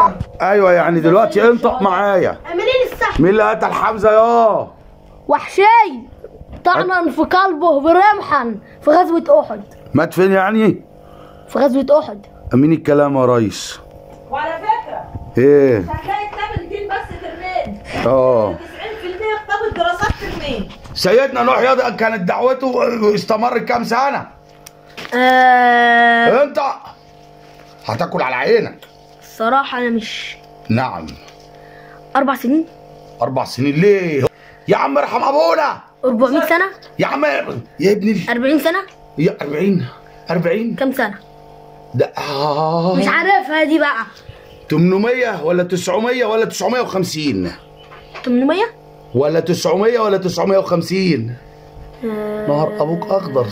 الصح ايوه يعني دلوقتي انطق معايا منين الصح مين اللي قتل حمزه يا وحشي طعنا في قلبه برمحا في غزوة أحد مات فين يعني في غزوة أحد امين الكلام يا ريس وعلى فكره ايه هتلاقي كتاب الدين بس ترمين اه 90% كتاب الدراسات ترمين سيدنا نوح يا كانت دعوته استمر كام سنه آه انت هتاكل على عينك الصراحة أنا مش نعم أربع سنين اربع سنين ليه يا عم ارحم ابونا 400 سنة يا عم يا ابني ال- 40 سنة يا 40 40 كم سنة ده آه. مش عارفها دي بقى 800 ولا 900 ولا 950 800 ولا 900 ولا 950 آه، نهار ابوك اخضر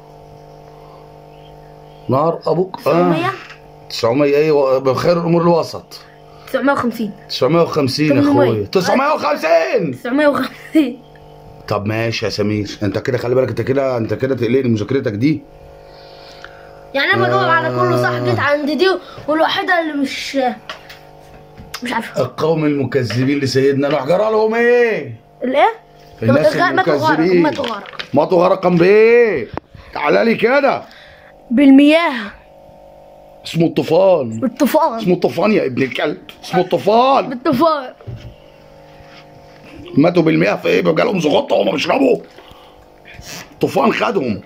نهار ابوك 900 900 ايوه بخير الامور الوسط 950 950 يا 800. اخويا 950 950 طب ماشي يا سمير انت كده خلي بالك انت كده انت كده تقلقني مذاكرتك دي يعني انا بجاوب على كله صح جيت عند دي والوحيده اللي مش مش عارفه القوم المكذبين لسيدنا نوح جرى لهم ايه؟ الايه؟ الناس ماتوا غرق المكذبين ماتوا غرق ماتوا غرقا بايه؟ تعالى لي كده بالمياه اسمه الطوفان بالطوفان اسمه الطوفان يا ابن الكلب اسمه الطوفان بالطوفان ماتوا بالمياه في ايه؟ جالهم زغطه وهم بيشربوا طوفان خدهم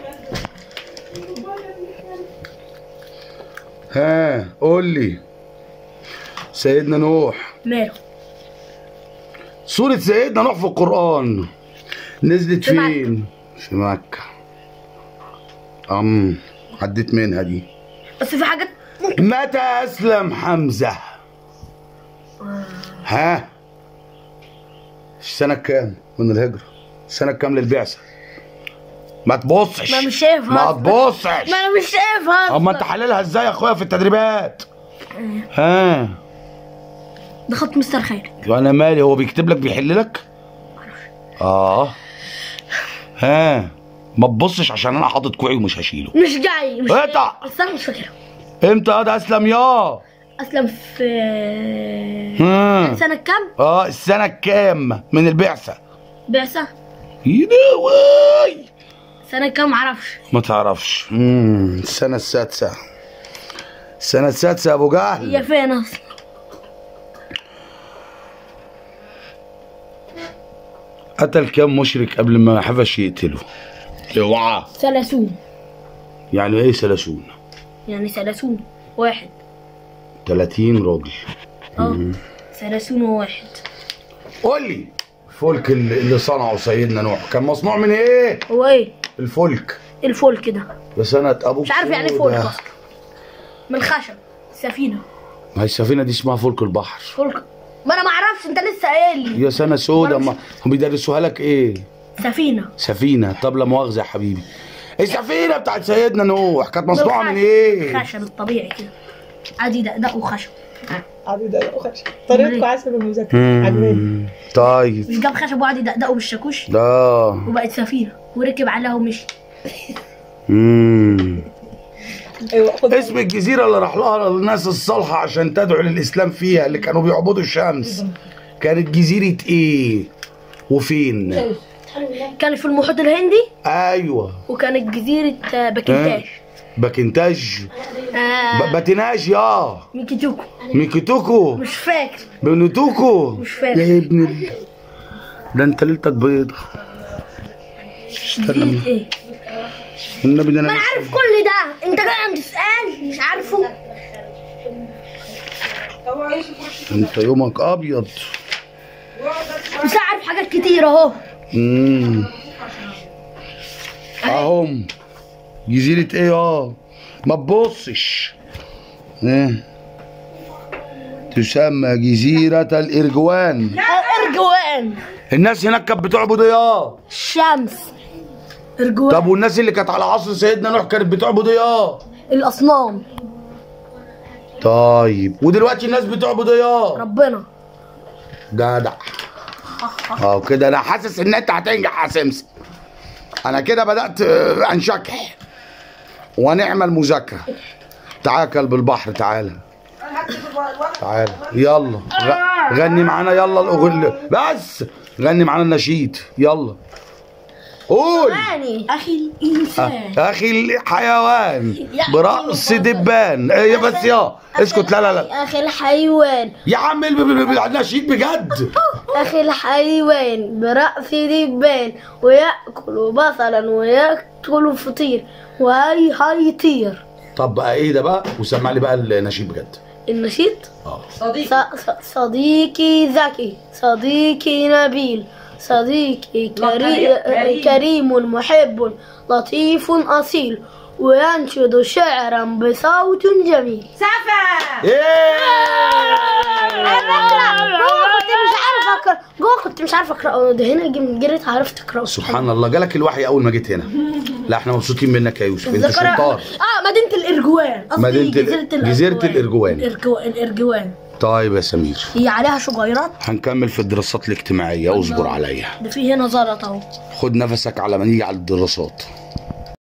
ها قول لي سيدنا نوح ماله سورة سيدنا نوح في القرآن نزلت في مكة. فين؟ في مكة أم عديت منها دي بس في حاجات متى أسلم حمزة؟ ها؟ السنة كام من الهجرة؟ السنة كام للبعثة؟ ما تبصش ما مش شايفها. ما تبصش ما انا مش شايفها اما انت حللها ازاي يا اخويا في التدريبات؟ ها؟ ده خط مستر خير وانا مالي هو بيكتب لك بيحل لك؟ اه ها ما تبصش عشان انا حاطط كوعي ومش هشيله مش جاي مش اقطع. بس انا مش فاكرها امتى هذا اسلم يا اسلم في ها سنه كام؟ اه السنه الكام من البعثه بعثه يدوي سنه كام معرفش ما تعرفش امم السنه السادسه السنه السادسه يا ابو هي جهل فين اصلا؟ قتل كام مشرك قبل ما حبش يقتله اوعى ثلاثون يعني ايه ثلاثون يعني ثلاثون واحد 30 راجل اه ثلاثون وواحد قول لي الفلك اللي اللي صنعه سيدنا نوح كان مصنوع من ايه هو ايه؟ الفلك الفلك ده بسنة ابو مش عارف يعني ايه فلك اصلا من خشب سفينه ما هي السفينة دي اسمها فلك البحر فلك ما انا ما اعرفش انت لسه قايل لي يا سنة سودة معرفش. ما هم بيدرسوها لك ايه سفينه سفينة طب لا مؤاخذة يا حبيبي السفينة بتاعت سيدنا نوح كانت مصنوعة من بالخشب. ايه خشب الطبيعي كده عادي دقدقوا خشب عادي ده وحش طريقتكم عسل بالمذاكره عجباني مم. طيب مش جاب خشب وقعد يدقدقوا بالشاكوش ده وبقت سفينه وركب عليها ومشي مم. ايوه خد اسم الجزيرة اللي راح لها الناس الصالحة عشان تدعو للإسلام فيها اللي كانوا بيعبدوا الشمس كانت جزيرة إيه؟ وفين؟ كانت في المحيط الهندي أيوه وكانت جزيره آه، باكنتاش باكنتاج آه ب- باتيناج يا ميكيتوكو ميكيتوكو مش فاكر بنوتوكو مش فاكر. يا ابن ال... ده انت ليلتك بيضة جزيره ايه النبي ده انا ما انا مش- عارف كل ده انت جاي عند سؤال مش عارفه انت يومك ابيض بس أنا عارف حاجات كتير اهو امم اهم جزيرة ايه اه ما تبصش ايه تسمى جزيرة الإرجوان ارجوان الناس هناك كانت بتعبد ايه اه الشمس ارجوان طب والناس اللي كانت على عصر سيدنا نوح كانت بتعبد ايه اه الاصنام طيب ودلوقتي الناس بتعبد ايه اه ربنا جدع اه كده انا حاسس ان انت هتنجح يا سمسم انا كده بدات آه، انشكح ونعمل مذاكره تعال يا كلب البحر تعالى تعال يلا غ- غني معانا يلا الاغنيه بس غني معانا النشيد يلا قول يعني اخي الانسان اخي الحيوان برأس دبان ايه بس يا اسكت لا لا لا اخي الحيوان يا عم ال- ال- ال- النشيد بجد اخي الحيوان برأس دبان ويأكل بصلا ويأكل فطير وهي هيطير طب بقى ايه ده بقى وسمع لي بقى النشيد بجد النشيد اه صديق ص- ص- صديقي ذكي صديقي نبيل صديقي كري... كريم. كريم محب لطيف أصيل وينشد شعرا بصوت جميل سفا ايه جوه كنت مش عارف اقرا جوه كنت مش عارف اقرا ده هنا جم- جريت عرفت اقرا سبحان الله جالك الوحي اول ما جيت هنا لا احنا مبسوطين منك يا يوسف انت الذكرى- شطار اه مدينة الارجوان قصدي مدينة ال- جزيرة جزيرة الإرجوان. الإرجو- الارجوان طيب يا سمير هي عليها شجيرات هنكمل في الدراسات الاجتماعية اصبر عليا ده في هنا زلط اهو خد نفسك على ما نيجي على الدراسات